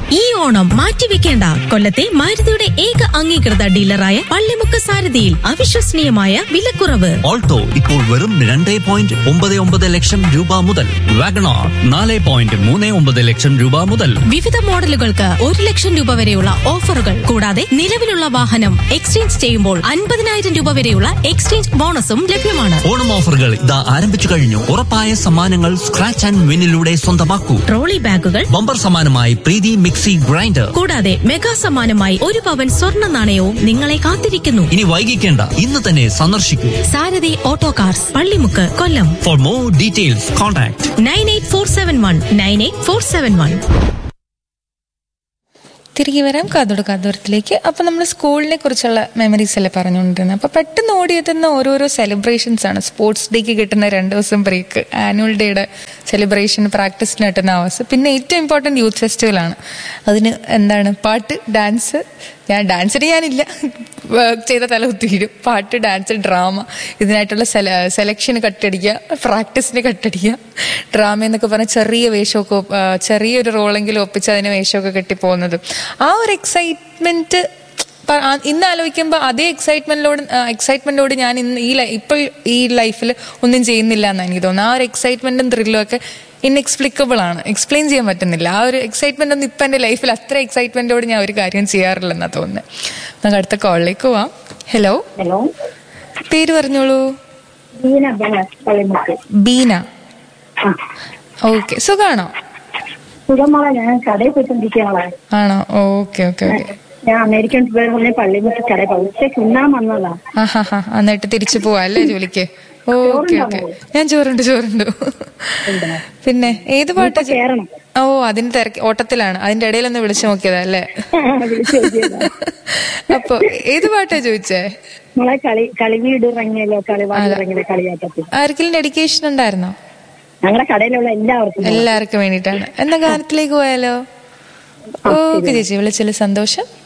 ഈ ഓണം മാറ്റിവെക്കേണ്ട കൊല്ലത്തെ മാരുതിയുടെ ഏക അംഗീകൃത ഡീലറായ പള്ളിമുക്ക് സാരഥിയിൽ അവിശ്വസനീയമായ വിലക്കുറവ് ഓൾട്ടോ ഇപ്പോൾ വെറും രണ്ട് പോയിന്റ് ഒമ്പത് ഒമ്പത് ലക്ഷം രൂപ മുതൽ വാഗണോർ നാല് പോയിന്റ് മൂന്ന് ഒമ്പത് ലക്ഷം രൂപ മുതൽ വിവിധ മോഡലുകൾക്ക് ഒരു ലക്ഷം രൂപ വരെയുള്ള ഓഫറുകൾ കൂടാതെ നിലവിലുള്ള വാഹനം എക്സ്ചേഞ്ച് ചെയ്യുമ്പോൾ അൻപതിനായിരം രൂപ വരെയുള്ള എക്സ്ചേഞ്ച് ബോണസും ലഭ്യമാണ് ഓണം ഓഫറുകൾ ഇതാ ആരംഭിച്ചു കഴിഞ്ഞു ഉറപ്പായ സമ്മാനങ്ങൾ സ്ക്രാച്ച് ആൻഡ് വിന്നിലൂടെ സ്വന്തമാക്കൂ ട്രോളി ബാഗുകൾ ബമ്പർ സമ്മാനമായി പ്രീതി മിക്സി ഗ്രൈൻഡർ കൂടാതെ മെഗാ സമ്മാനമായി ഒരു പവൻ സ്വർണ്ണ നാണയവും നിങ്ങളെ കാത്തിരിക്കുന്നു ഇനി വൈകിക്കേണ്ട ഇന്ന് തന്നെ സന്ദർശിക്കൂ Sarathi auto cars Pallimukku Kollam for more details contact nine eight four seven one nine eight four seven one തിരികെ വരാം കാതോട് കാതോരത്തിലേക്ക് അപ്പൊ നമ്മൾ സ്കൂളിനെ കുറിച്ചുള്ള മെമ്മറീസ് അല്ലേ പറഞ്ഞുകൊണ്ടിരുന്നത് അപ്പൊ പെട്ടെന്ന് ഓടിയെത്തുന്ന ഓരോരോ സെലിബ്രേഷൻസ് ആണ് സ്പോർട്സ് ഡേക്ക് കിട്ടുന്ന രണ്ട് ദിവസം ബ്രേക്ക് ആനുവൽ ഡേയുടെ സെലിബ്രേഷൻ പ്രാക്ടീസിന് കിട്ടുന്ന അവേഴ്സ് പിന്നെ ഏറ്റവും ഇമ്പോർട്ടൻറ്റ് യൂത്ത് ഫെസ്റ്റിവൽ ആണ് അതിന് എന്താണ് പാട്ട് ഡാൻസ് ഞാൻ ഡാൻസിന് ഞാനില്ല വർക്ക് ചെയ്ത തല കുത്തിയിരും പാട്ട് ഡാൻസ് ഡ്രാമ ഇതിനായിട്ടുള്ള സെല സെലക്ഷന് കട്ടടിക്കുക പ്രാക്ടീസിന് കട്ടടിക്കുക ഡ്രാമ എന്നൊക്കെ പറഞ്ഞാൽ ചെറിയ വേഷമൊക്കെ ഒപ്പ്- ആ, ചെറിയൊരു റോളെങ്കിലും ഒപ്പിച്ച് അതിന് വേഷമൊക്കെ കെട്ടിപ്പോകുന്നത് ആ ഒരു എക്സൈറ്റ്മെന്റ് ഇന്ന് ആലോചിക്കുമ്പോൾ അതേ എക്സൈറ്റ്മെന്റിലോട് എക്സൈറ്റ്മെന്റോട് ഞാൻ ഇന്ന് ഈ ലൈ- ഇപ്പോൾ ഈ ലൈഫിൽ ഒന്നും ചെയ്യുന്നില്ല എന്നാണ് എനിക്ക് തോന്നുന്നത് ആ ഒരു എക്സൈറ്റ്മെന്റും ത്രില്ലും ഒക്കെ ഇൻഎക്സ്പ്ലിക്കബിൾ ആണ് എക്സ്പ്ലെയിൻ ചെയ്യാൻ പറ്റുന്നില്ല ആ ഒരു എക്സൈറ്റ്മെന്റ് ഒന്നും ഇപ്പം എൻ്റെ ലൈഫിൽ അത്ര എക്സൈറ്റ്മെന്റോട് ഞാൻ ഒരു കാര്യം ചെയ്യാറില്ലെന്നാണ് തോന്നുന്നത് നമുക്ക് അടുത്ത കോളിലേക്ക് പോവാം ഹലോ ഹലോ പേര് പറഞ്ഞോളൂ ബീന ബനസ് പള്ളിമുക്ക് ബീന ആ ഓക്കെ സുഖാണോ സുഖമോളെ ഞാൻ കടയിൽ പോയിക്കൊണ്ടിരിക്കുകയാളെ ആണോ ഓക്കെ ഓക്കെ ഓക്കെ ഞാൻ അമേരിക്കൻ ഫുട്ബോൾ പറഞ്ഞ പള്ളിമുക്ക് കടയിൽ പോയി ഉച്ചയ്ക്ക് ഉണ്ണാൻ വന്നതാ ആ ഹാ ഹാ എന്നിട്ട് തിരിച്ചു പോവാ അല്ലേ ജോലിക്ക് ഓക്കെ ഓക്കെ ഞാൻ ചോറുണ്ട് ചോറുണ്ട് പിന്നെ ഏത് പാട്ടാ ചോ- കേറണം ഓ അതിന്റെ തിരക്ക് ഓട്ടത്തിലാണ് അതിന്റെ ഇടയിലൊന്ന് വിളിച്ചു നോക്കിയതാ അല്ലേ വിളിച്ചു നോക്കിയതാ. അപ്പൊ ഏത് പാട്ടാ ചോദിച്ചേ മോളെ കളി കളി വീട് ഇറങ്ങിയല്ലോ കളിവാട് ഇറങ്ങിയത് കളിയാട്ടത്തിൽ ആർക്കെങ്കിലും ഡെഡിക്കേഷൻ ഉണ്ടായിരുന്നോ ഞങ്ങളുടെ കടയിലുള്ള എല്ലാവർക്കും എല്ലാവർക്കും വേണ്ടിയിട്ടാണ് എന്നാ ഗാനത്തിലേക്ക് പോയാലോ ഓക്കെ ചേച്ചി വിളിച്ചതിൽ സന്തോഷം